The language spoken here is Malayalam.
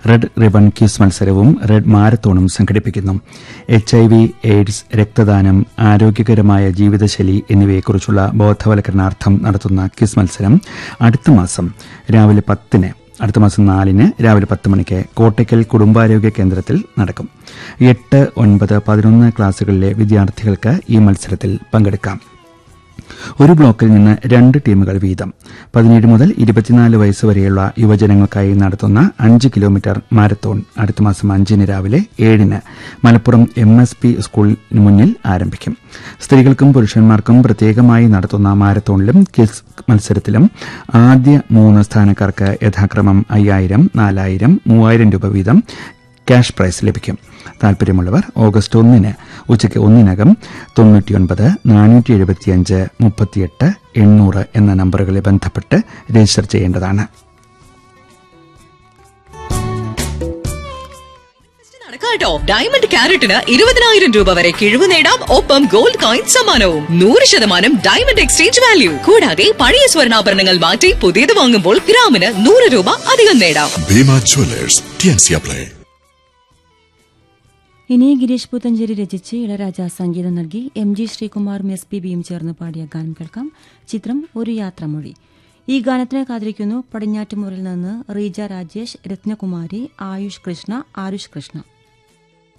റെഡ് റിബൺ ക്യൂസ് മത്സരവും റെഡ് മാരത്തോണും സംഘടിപ്പിക്കുന്നു എച്ച് ഐ വി എയ്ഡ്സ് രക്തദാനം ആരോഗ്യകരമായ ജീവിതശൈലി എന്നിവയെക്കുറിച്ചുള്ള ബോധവൽക്കരണാർത്ഥം നടത്തുന്ന ക്യൂസ് മത്സരം അടുത്ത മാസം രാവിലെ പത്തിന് അടുത്ത മാസം നാലിന് രാവിലെ പത്ത് മണിക്ക് കോട്ടയ്ക്കൽ കുടുംബാരോഗ്യ കേന്ദ്രത്തിൽ നടക്കും എട്ട് ഒൻപത് പതിനൊന്ന് ക്ലാസുകളിലെ വിദ്യാർത്ഥികൾക്ക് ഈ മത്സരത്തിൽ പങ്കെടുക്കാം ഒരു ബ്ലോക്കിൽ നിന്ന് രണ്ട് ടീമുകൾ വീതം പതിനേഴ് മുതൽ ഇരുപത്തിനാല് വയസ്സ് വരെയുള്ള യുവജനങ്ങൾക്കായി നടത്തുന്ന അഞ്ച് കിലോമീറ്റർ മാരത്തോൺ അടുത്ത മാസം അഞ്ചിന് രാവിലെ ഏഴിന് മലപ്പുറം എം എസ് പി സ്കൂളിന് മുന്നിൽ ആരംഭിക്കും സ്ത്രീകൾക്കും പുരുഷന്മാർക്കും പ്രത്യേകമായി നടത്തുന്ന മാരത്തോണിലും കിസ് മത്സരത്തിലും ആദ്യ മൂന്ന് സ്ഥാനക്കാർക്ക് യഥാക്രമം അയ്യായിരം നാലായിരം മൂവായിരം രൂപ വീതം ക്യാഷ് പ്രൈസ് ലഭിക്കും താൽപര്യമുള്ളവർ ഓഗസ്റ്റ് ഒന്നിന് ഉച്ചയ്ക്ക് ഒന്നിനകം തൊണ്ണൂറ്റിയൊൻപത് നാനൂറ്റി എഴുപത്തിയഞ്ച് മുപ്പത്തിയെട്ട് എണ്ണൂറ് എന്ന നമ്പറുകളെ ബന്ധപ്പെട്ട് രജിസ്റ്റർ ചെയ്യേണ്ടതാണ് നടക്കാട്ടോ ഡയമണ്ട് ക്യാരറ്റിന് ഇരുപതിനായിരം രൂപ വരെ കിഴിവ് നേടാം ഒപ്പം ഗോൾഡ് കോയിൻ സമ്മാനവും നൂറ് ശതമാനം ഡയമണ്ട് എക്സ്ചേഞ്ച് വാല്യൂ കൂടാതെ പഴയ സ്വർണ്ണാഭരണങ്ങൾ മാറ്റി പുതിയത് വാങ്ങുമ്പോൾ ഗ്രാമിന് നൂറ് രൂപ അധികം നേടാം ഭീമ ജ്വല്ലേഴ്സ് ടിയൻസിയ പ്ലേ ഇനി ഗിരീഷ് പുത്തഞ്ചേരി രചിച്ച് ഇളരാജ സംഗീതം നൽകി എം ജി ശ്രീകുമാറും എസ് പി ബിയും ചേർന്ന് പാടിയ ഗാനം കേൾക്കാം ചിത്രം ഒരു യാത്രമൊഴി ഈ ഗാനത്തിനെ കാത്തിരിക്കുന്നു പടിഞ്ഞാറ്റുമുറിൽ നിന്ന് റീജ രാജേഷ് രത്നകുമാരി ആയുഷ് കൃഷ്ണ ആരുഷ് കൃഷ്ണ